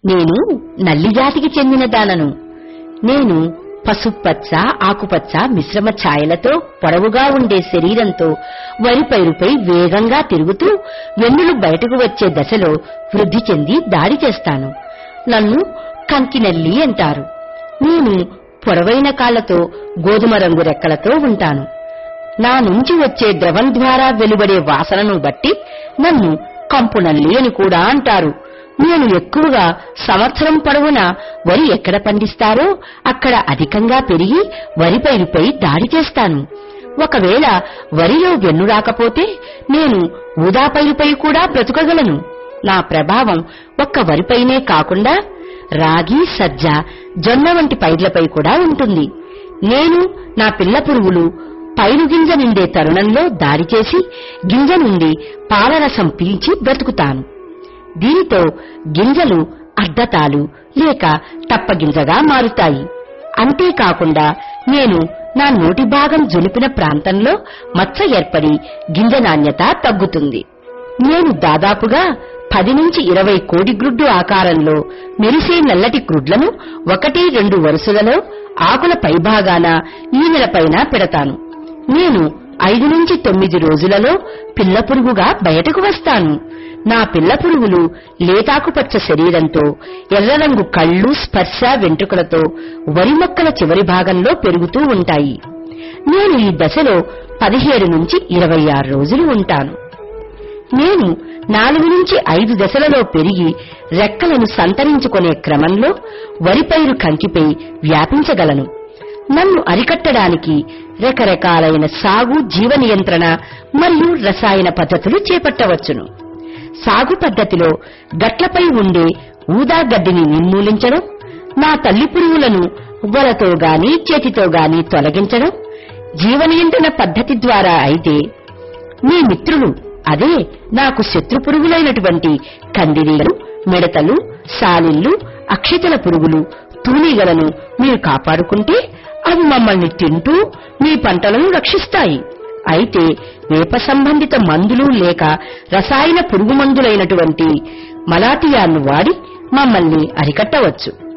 నేను నల్లి జాతికి చెందిన దానను నేను పసుపచ్చ ఆకుపచ్చ మిశ్రమ ఛాయలతో పొడవుగా ఉండే శరీరంతో వరి పైరుపై వేగంగా తిరుగుతూ వెన్నులు బయటకు వచ్చే దశలో వృద్ధి చెంది దాడి చేస్తాను నన్ను కంకినల్లి అంటారు నేను పొడవైన కాళ్లతో గోధుమ రంగు రెక్కలతో ఉంటాను నా నుంచి వచ్చే ద్రవం ద్వారా వెలువడే వాసనను బట్టి నన్ను కంపునల్లి అని కూడా అంటారు నేను ఎక్కువగా సంవత్సరం పొడవునా వరి ఎక్కడ పండిస్తారో అక్కడ అధికంగా పెరిగి వరి పైరుపై దాడి చేస్తాను ఒకవేళ వరిలో వెన్ను రాకపోతే నేను ఊదా పైరుపై కూడా బ్రతుకగలను నా ప్రభావం ఒక్క వరిపైనే కాకుండా రాగి సజ్జ జొన్న వంటి పైర్లపై కూడా ఉంటుంది నేను నా పిల్ల పురుగులు పైరు గింజ నిండే తరుణంలో దాడి చేసి గింజ నుండి పాలరసం పీల్చి బ్రతుకుతాను దీనితో గింజలు అర్ధతాలు లేక తప్పగింజగా మారుతాయి అంతేకాకుండా నేను నా నోటి భాగం జొలిపిన ప్రాంతంలో మచ్చ ఏర్పడి గింజ నాణ్యత తగ్గుతుంది నేను దాదాపుగా పది నుంచి ఇరవై కోడిగ్రుడ్డు ఆకారంలో మెరిసే నల్లటి గ్రుడ్లను ఒకటి రెండు వరుసలలో ఆకుల పైభాగాన ఈనెలపైన పెడతాను నేను ఐదు నుంచి తొమ్మిది రోజులలో పిల్ల పురుగుగా బయటకు వస్తాను నా పిల్ల పురుగులు లేతాకుపచ్చ శరీరంతో ఎర్రరంగు కళ్ళు స్పర్శ వెంట్రుకలతో వరి మొక్కల చివరి భాగంలో పెరుగుతూ ఉంటాయి నేను ఈ దశలో పదిహేడు నుంచి ఇరవై ఆరు రోజులు ఉంటాను నేను నాలుగు నుంచి ఐదు దశలలో పెరిగి రెక్కలను సంతరించుకునే క్రమంలో వరిపైరు కంకిపై వ్యాపించగలను నన్ను అరికట్టడానికి రకరకాలైన సాగు జీవ నియంత్రణ మరియు రసాయన పద్ధతులు చేపట్టవచ్చును సాగు పద్ధతిలో గట్లపై ఉండే ఊదా గడ్డిని నిర్మూలించడం నా తల్లి పురుగులను వలతో గాని చేతితో గాని తొలగించడం జీవ నియంత్రణ పద్ధతి ద్వారా అయితే మీ మిత్రులు అదే నాకు శత్రు పురుగులైనటువంటి కందిరీలు మిడతలు సాలిళ్లు అక్షితల పురుగులు తూనీగలను మీరు కాపాడుకుంటే అవి మమ్మల్ని తింటూ మీ పంటలను రక్షిస్తాయి అయితే వేప సంబంధిత మందులు లేక రసాయన పురుగు మందులైనటువంటి మలాటియాలను వాడి మమ్మల్ని అరికట్టవచ్చు